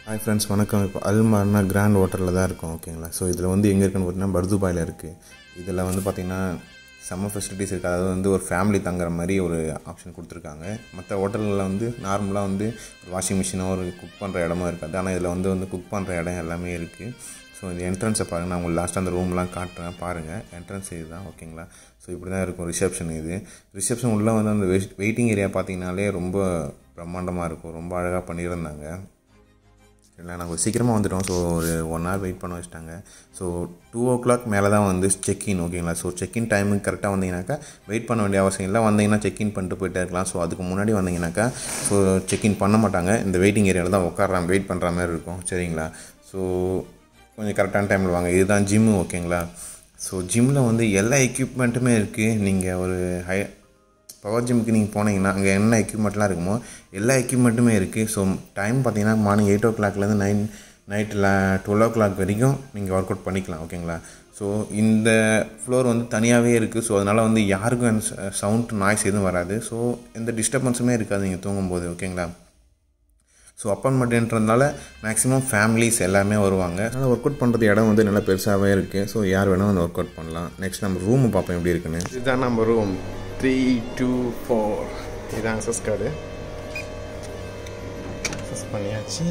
hi friends வணக்கம் இப்போ அல்மார்னா grand ஹோட்டலில் தான் இருக்கோம் ஓகேங்களா ஸோ இதில் வந்து எங்கே இருக்குன்னு பார்த்தீங்கன்னா பர்துபாயில் இருக்குது இதில் வந்து பார்த்திங்கன்னா செம்ம ஃபெசிலிட்டிஸ் இருக்குது அதாவது வந்து ஒரு ஃபேமிலி தங்குற மாதிரி ஒரு ஆப்ஷன் கொடுத்துருக்காங்க மற்ற ஹோட்டலில் வந்து நார்மலாக வந்து ஒரு வாஷிங் மிஷினோ ஒரு குக் பண்ணுற இடமோ இருக்காது ஆனால் இதில் வந்து வந்து குக் பண்ணுற இடம் எல்லாமே இருக்குது ஸோ இந்த என்ட்ரன்ஸை பாருங்கள் நான் உங்களுக்கு லாஸ்ட்டாக அந்த ரூம்லாம் காட்டுறேன் பாருங்கள் என்ட்ரன்ஸ் இது தான் ஓகேங்களா ஸோ இப்படி தான் இருக்கும் ரிசப்ஷன் இது ரிசப்ஷன் உள்ளே வந்து அந்த வெயிட்டிங் ஏரியா பார்த்தீங்கனாலே ரொம்ப பிரம்மாண்டமாக இருக்கும் ரொம்ப அழகாக பண்ணியிருந்தாங்க இல்லை நாங்கள் சீக்கிரமாக வந்துட்டோம் ஸோ ஒரு ஒன் ஹவர் வெயிட் பண்ண வச்சிட்டாங்க ஸோ டூ ஓ கிளாக் மேலே தான் வந்து செக்இன் ஓகேங்களா ஸோ செக்இன் டைமுக்கு கரெக்டாக வந்தீங்கன்னாக்கா வெயிட் பண்ண வேண்டிய அவசியம் இல்லை வந்தீங்கன்னா செக்இன் பண்ணிட்டு போயிட்டே இருக்கலாம் ஸோ அதுக்கு முன்னாடி வந்தீங்கன்னாக்கா ஸோ செக்இன் பண்ண மாட்டாங்க இந்த வெயிட்டிங் ஏரியாவில் தான் உட்காடுறாங்க வெயிட் பண்ணுற மாதிரி இருக்கும் சரிங்களா ஸோ கொஞ்சம் கரெக்டான டைமில் வாங்க இதுதான் ஜிம்மு ஓகேங்களா ஸோ ஜிம்மில் வந்து எல்லா எக்யூப்மெண்ட்டுமே இருக்குது நீங்கள் ஒரு ஹை பவர் ஜிம்முக்கு நீங்கள் போனீங்கன்னா அங்கே என்ன எக்யூப்மெண்ட்லாம் இருக்குமோ எல்லா எக்யூப்மெண்ட்டுமே இருக்குது ஸோ டைம் பார்த்தீங்கன்னா மார்னிங் எயிட் ஓ கிளாக்லேருந்து நைன் நைட்டில் டுவெல் ஓ கிளாக் வரைக்கும் நீங்கள் ஒர்க் அவுட் பண்ணிக்கலாம் ஓகேங்களா ஸோ இந்த ஃப்ளோர் வந்து தனியாகவே இருக்குது ஸோ அதனால் வந்து யாருக்கும் சவுண்ட் நாய்ஸ் எதுவும் வராது ஸோ எந்த டிஸ்டர்பன்ஸுமே இருக்காது நீங்கள் தூங்கும்போது ஓகேங்களா ஸோ அப்பார்ட்மெண்ட்டுன்றதுனால மேக்ஸிமம் ஃபேமிலிஸ் எல்லாமே வருவாங்க அதனால் ஒர்க் அவுட் பண்ணுறது இடம் வந்து நல்லா பெருசாகவே இருக்குது ஸோ யார் வேணால் வந்து ஒர்க் அவுட் பண்ணலாம் நெக்ஸ்ட் நம்ம ரூம் பார்ப்போம் எப்படி இருக்குன்னு இதுதான் நம்ம ரூம் த்ரீ டூ ஃபோர் இதான் அக்சஸ் கார்டு அக்சஸ் பண்ணியாச்சு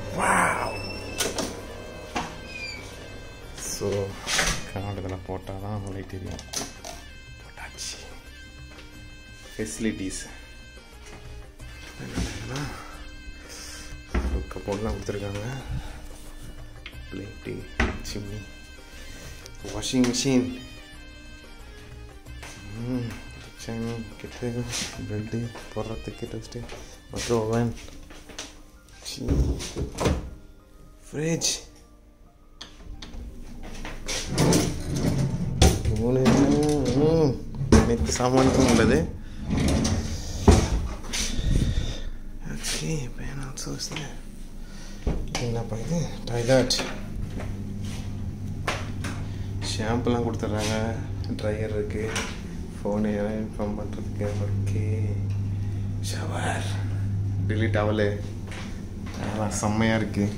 ஸோ கார்டு இதில் போட்டால் தான் லைட் தெரியும் போட்டாச்சு ஃபெசிலிட்டிஸ் கப்போர்ட்லாம் கொடுத்துருக்காங்க plate chimney washing machine kitchen கிட்ட பெட்டு போடுறதுக்கு டஸ்ட்டு மற்றும் ஓவன் ஃப்ரிட்ஜ் மூணு அனைத்து சாமான்களும் உள்ளது ஓகே பேன் ஆல்சோ என்னப்பா இது டாய்லெட் ஷாம்புலாம் கொடுத்துட்றாங்க ட்ரையர் இருக்குது ஃபோனு இன்ஃபார்ம் பண்ணுறதுக்கு ஓகே ஷவர் டெலி டவலு அதெல்லாம் செம்மையாக இருக்குது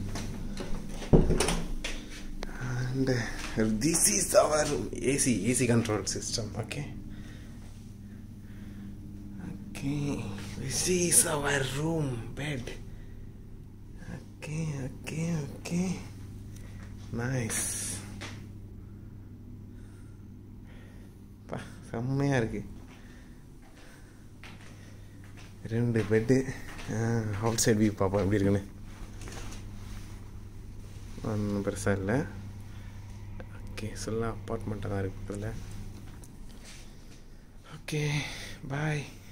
and this is our AC AC control system okay okay this is our room bed okay okay okay nice பா செம்மையாக இருக்குது ரெண்டு பெட்டு அவுட் சைட் வியூ பார்ப்போம் எப்படி இருக்குன்னு ஒன்றும் பெருசாக இல்லை ஓகே சொல்ல அப்பார்ட்மெண்ட்டாக தான் இருக்குது இதில் ஓகே பாய்